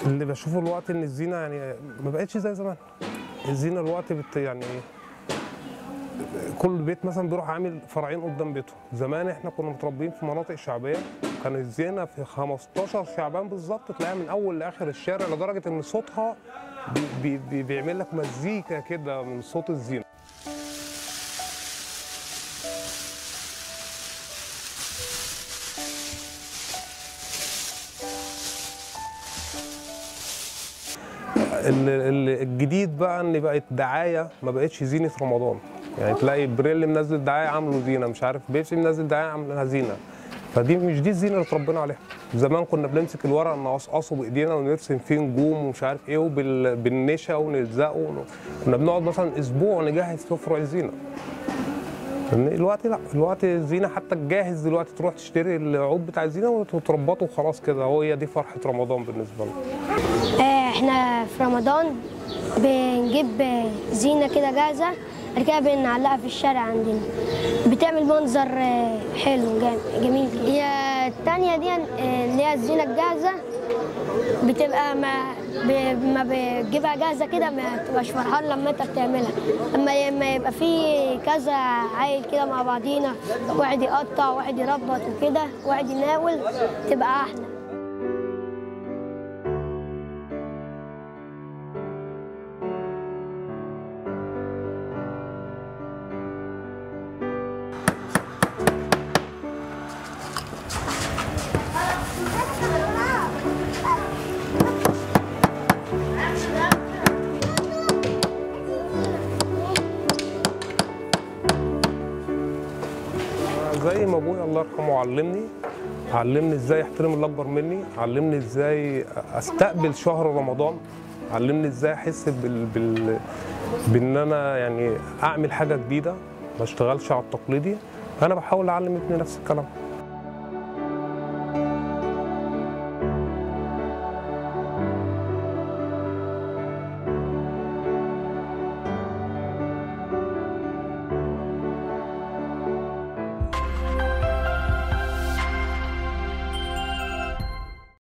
اللي بشوفه الوقت ان الزينه يعني ما بقتش زي زمان الزينه الوقت بت يعني كل بيت مثلا بيروح عامل فرعين قدام بيته زمان احنا كنا متربيين في مناطق شعبيه كان الزينه في 15 شعبان بالظبط تلاقيها من اول لاخر الشارع لدرجه ان صوتها بي بي بي بيعمل لك مزيكا كده من صوت الزينه ال- ال- الجديد بقى ان بقت دعايه ما بقتش زينه رمضان يعني تلاقي بريل منزل دعايه عامله زينه مش عارف بيبسي منزل دعايه عاملها زينه فدي مش دي الزينه اللي اتربينا عليها زمان كنا بنمسك الورق نقصقصه بايدينا ونرسم فيه نجوم ومش عارف ايه وبالنشا ونلزقه ون- كنا بنقعد مثلا اسبوع نجهز فيه فروع الزينه فاهمني؟ الوقت لا الوقت الزينه حتى الجاهز دلوقتي تروح تشتري العود بتاع الزينه وتربطه وخلاص كده هو هي دي فرحه رمضان بالنسبه لنا آه، احنا في رمضان بنجيب زينة كده جاهزة بعد كده بنعلقها في الشارع عندنا بتعمل منظر آه، حلو جام- جميل هي التانية دي آه، اللي هي الزينة الجاهزة بتبقى ما ب- ما بتجيبها جاهزة كده ما تبقاش فرحان لما انت بتعملها اما لما يبقى في كذا عيل كده مع بعضينا واحد يقطع واحد يربط وكده واحد يناول تبقى احلى زي ما ابويا الله يرحمه علمني علمني ازاي احترم اللي اكبر مني علمني ازاي استقبل شهر رمضان علمني ازاي احس بال... بال... بان انا يعني اعمل حاجه جديده ما اشتغلش على التقليدي انا بحاول اعلم ابني نفس الكلام